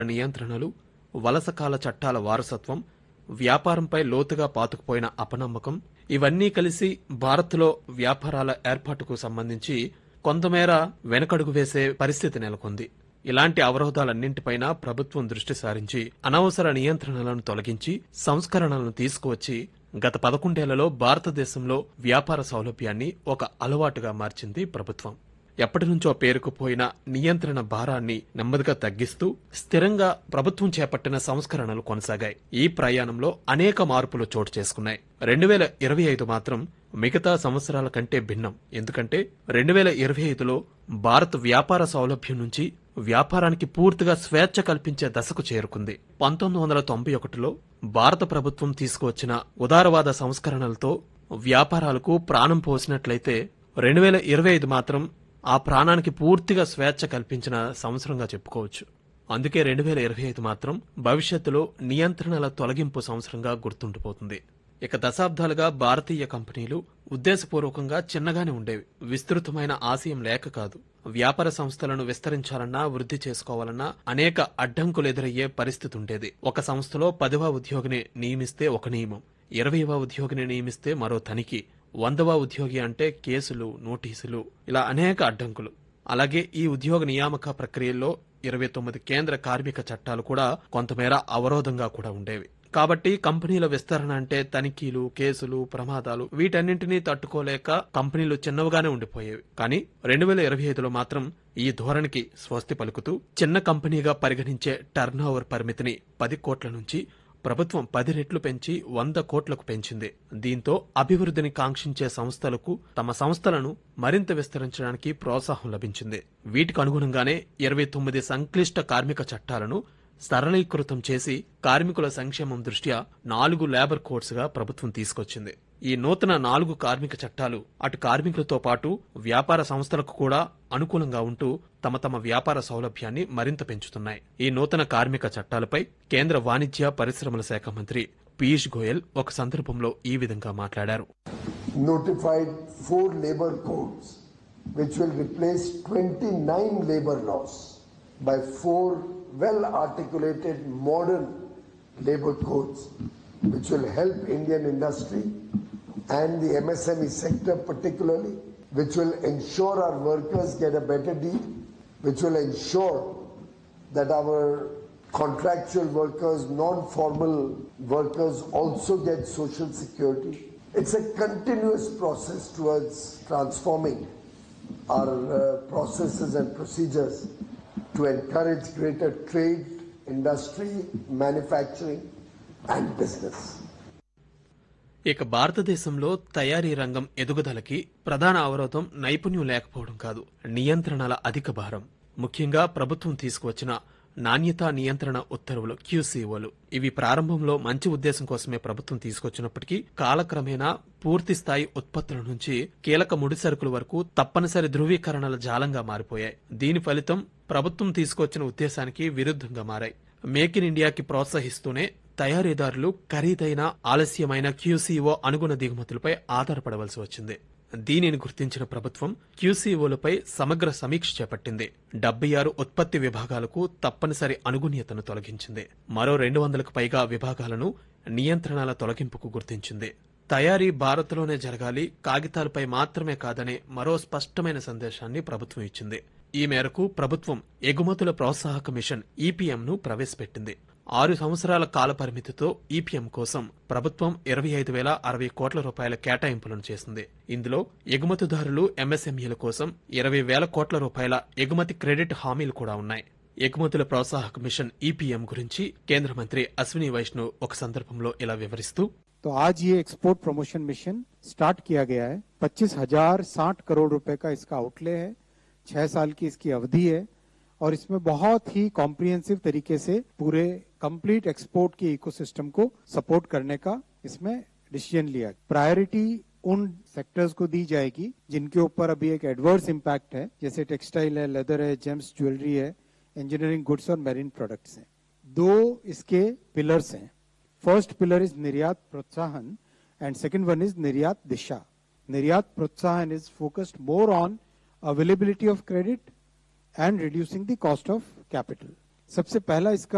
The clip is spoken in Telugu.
నియంత్రణలు వలసకాల చట్టాల వారసత్వం వ్యాపారంపై లోతుగా పాతుకుపోయిన అపనమ్మకం ఇవన్నీ కలిసి భారత్లో వ్యాపారాల ఏర్పాటుకు సంబంధించి కొంతమేర వెనకడుగు వేసే పరిస్థితి నెలకొంది ఇలాంటి అవరోధాలన్నింటిపైన ప్రభుత్వం దృష్టి సారించి అనవసర నియంత్రణలను తొలగించి సంస్కరణలను తీసుకువచ్చి గత పదకొండేళ్లలో భారతదేశంలో వ్యాపార సౌలభ్యాన్ని ఒక అలవాటుగా మార్చింది ప్రభుత్వం ఎప్పటి నుంచో పేరుకుపోయిన నియంత్రణ భారాన్ని నెమ్మదిగా తగ్గిస్తూ స్థిరంగా ప్రభుత్వం చేపట్టిన సంస్కరణలు కొనసాగాయి ఈ ప్రయాణంలో అనేక మార్పులు చోటు చేసుకున్నాయి రెండు వేల ఇరవై ఐదు మాత్రం మిగతా సంవత్సరాల కంటే భిన్నం ఎందుకంటే రెండు వేల ఇరవై ఐదులో భారత్ వ్యాపార సౌలభ్యం నుంచి వ్యాపారానికి పూర్తిగా స్వేచ్ఛ కల్పించే దశకు చేరుకుంది పంతొమ్మిది వందల తొంభై ఒకటిలో భారత ప్రభుత్వం తీసుకువచ్చిన ఉదారవాద సంస్కరణలతో వ్యాపారాలకు ప్రాణం పోసినట్లయితే రెండు వేల ఇరవై ఐదు మాత్రం ఆ ప్రాణానికి పూర్తిగా స్వేచ్ఛ కల్పించిన సంవత్సరంగా చెప్పుకోవచ్చు అందుకే రెండు వేల ఇరవై ఐదు మాత్రం భవిష్యత్తులో నియంత్రణల తొలగింపు సంవత్సరంగా గుర్తుండిపోతుంది ఇక దశాబ్దాలుగా భారతీయ కంపెనీలు ఉద్దేశపూర్వకంగా చిన్నగానే ఉండేవి విస్తృతమైన ఆశయం లేక కాదు వ్యాపార సంస్థలను విస్తరించాలన్నా వృద్ధి చేసుకోవాలన్నా అనేక అడ్డంకులు ఎదురయ్యే పరిస్థితి ఉండేది ఒక సంస్థలో పదివ ఉద్యోగిని నియమిస్తే ఒక నియమం ఇరవైవ ఉద్యోగిని నియమిస్తే మరో తనిఖీ వందవ ఉద్యోగి అంటే కేసులు నోటీసులు ఇలా అనేక అడ్డంకులు అలాగే ఈ ఉద్యోగ నియామక ప్రక్రియల్లో ఇరవై తొమ్మిది కేంద్ర కార్మిక చట్టాలు కూడా కొంతమేర అవరోధంగా కూడా ఉండేవి కాబట్టి కంపెనీల విస్తరణ అంటే తనిఖీలు కేసులు ప్రమాదాలు వీటన్నింటినీ తట్టుకోలేక కంపెనీలు చిన్నవిగానే ఉండిపోయేవి కానీ రెండు వేల ఇరవై ఐదులో మాత్రం ఈ ధోరణికి స్వస్తి పలుకుతూ చిన్న కంపెనీగా పరిగణించే టర్న్ పరిమితిని పది కోట్ల నుంచి ప్రభుత్వం పది రెట్లు పెంచి వంద కోట్లకు పెంచింది దీంతో అభివృద్ధిని కాంక్షించే సంస్థలకు తమ సంస్థలను మరింత విస్తరించడానికి ప్రోత్సాహం లభించింది వీటికి అనుగుణంగానే ఇరవై తొమ్మిది సంక్లిష్ట కార్మిక చట్టాలను సరళీకృతం చేసి కార్మికుల సంక్షేమం దృష్ట్యా నాలుగు లేబర్ కోడ్స్ గా ప్రభుత్వం తీసుకొచ్చింది ఈ నూతన నాలుగు కార్మిక చట్టాలు అటు కార్మికులతో పాటు వ్యాపార సంస్థలకు కూడా అనుకూలంగా ఉంటూ తమ తమ వ్యాపార సౌలభ్యాన్ని మరింత పెంచుతున్నాయి ఈ నూతన కార్మిక చట్టాలపై కేంద్ర వాణిజ్య పరిశ్రమల శాఖ మంత్రి పీయూష్ గోయల్ ఒక సందర్భంలో ఈ విధంగా మాట్లాడారు notified four labor codes which will replace 29 labor laws by four well articulated modern labor codes which will help Indian industry and the MSME sector particularly which will ensure our workers get a better deal which will ensure that our contractual workers, non-formal workers also get social security. It's a continuous process towards transforming our uh, processes and procedures to encourage greater trade, industry, manufacturing and business. ఇక భారతదేశంలో తయారీ రంగం ఎదుగుదలకి ప్రధాన అవరోధం నైపుణ్యం లేకపోవడం కాదు నియంత్రణల అధిక భారం ముఖ్యంగా ప్రభుత్వం తీసుకువచ్చిన నాణ్యతా నియంత్రణ ఉత్తర్వులు క్యూసీఓలు ఇవి ప్రారంభంలో మంచి ఉద్దేశం కోసమే ప్రభుత్వం తీసుకొచ్చినప్పటికీ కాలక్రమేణా పూర్తి స్థాయి ఉత్పత్తుల నుంచి కీలక ముడి సరుకుల వరకు తప్పనిసరి ధృవీకరణల జాలంగా మారిపోయాయి దీని ఫలితం ప్రభుత్వం తీసుకొచ్చిన ఉద్దేశానికి విరుద్ధంగా మారాయి మేక్ ఇన్ ఇండియాకి ప్రోత్సహిస్తూనే తయారీదారులు ఖరీదైన ఆలస్యమైన క్యూసీఓ అనుగుణ దిగుమతులపై ఆధారపడవలసి వచ్చింది దీనిని గుర్తించిన ప్రభుత్వం క్యూసీఓలపై సమగ్ర సమీక్ష చేపట్టింది డెబ్బై ఆరు ఉత్పత్తి విభాగాలకు తప్పనిసరి అనుగుణ్యతను తొలగించింది మరో రెండు వందలకు పైగా విభాగాలను నియంత్రణల తొలగింపుకు గుర్తించింది తయారీ భారత్లోనే జరగాలి కాగితాలపై మాత్రమే కాదనే మరో స్పష్టమైన సందేశాన్ని ప్రభుత్వం ఇచ్చింది ఈ మేరకు ప్రభుత్వం ఎగుమతుల ప్రోత్సాహక మిషన్ ఈపీఎంను ప్రవేశపెట్టింది ఆరు సంవత్సరాల కాల పరిమితితో ఈపీఎం కోసం ప్రభుత్వం ఇరవై ఐదు వేల అరవై కోట్ల రూపాయల కేటాయింపులను చేసింది ఇందులో ఎగుమతిదారులు ఎంఎస్ఎంఈల కోసం ఇరవై వేల కోట్ల రూపాయల ఎగుమతి క్రెడిట్ హామీలు కూడా ఉన్నాయి ఎగుమతుల ప్రోత్సాహక మిషన్ ఈపీఎం గురించి కేంద్ర మంత్రి అశ్విని వైష్ణవ్ ఒక సందర్భంలో ఇలా వివరిస్తూ तो आज ये एक्सपोर्ट प्रमोशन मिशन स्टार्ट किया गया है पच्चीस हजार साठ करोड़ रुपए का इसका आउटले है छह साल की इसकी अवधि है और इसमें बहुत ही कॉम्प्रिहेंसिव तरीके से पूरे कंप्लीट एक्सपोर्ट के इकोसिस्टम को सपोर्ट करने का इसमें डिसीजन लिया प्रायोरिटी उन सेक्टर्स को दी जाएगी जिनके ऊपर अभी एक एडवर्स इम्पैक्ट है जैसे टेक्सटाइल है लेदर है जेम्स ज्वेलरी है इंजीनियरिंग गुड्स और मेरीन प्रोडक्ट्स हैं दो इसके पिलर्स हैं फर्स्ट पिलर इज निर्यात प्रोत्साहन and second one is Niryat Disha. Niryat Protsahan is focused more on availability of credit and reducing the cost of capital. सबसे पहला इसका